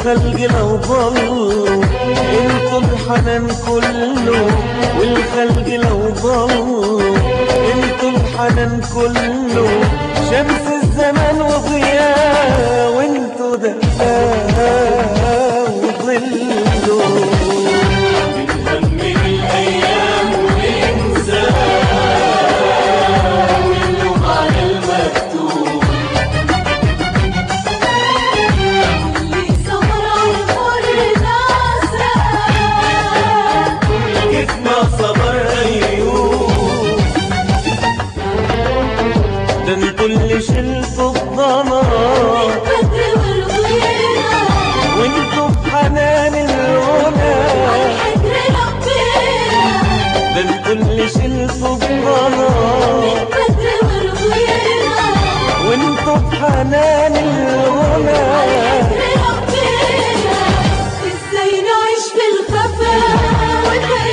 والخلق لو ضلوا انتوا الحنان كله والخلق لو ضلوا انتوا الحنان كله شمس الزمان وضياء وانتوا دفاء وظله بنهمل الأيام وننسى واللوم على المكتوب اللي صبر على كل ناسا كيف ما صبر أيوب ده انتوا اللي شلتوا الضمان البدر والغيرة وانتوا بحنان الغنى الحجر ربنا ده انتوا اللي شلتوا الضمان البدر والغيرة وانتوا بحنان الغنى الحجر ربنا ازاي نعيش في الخفا وده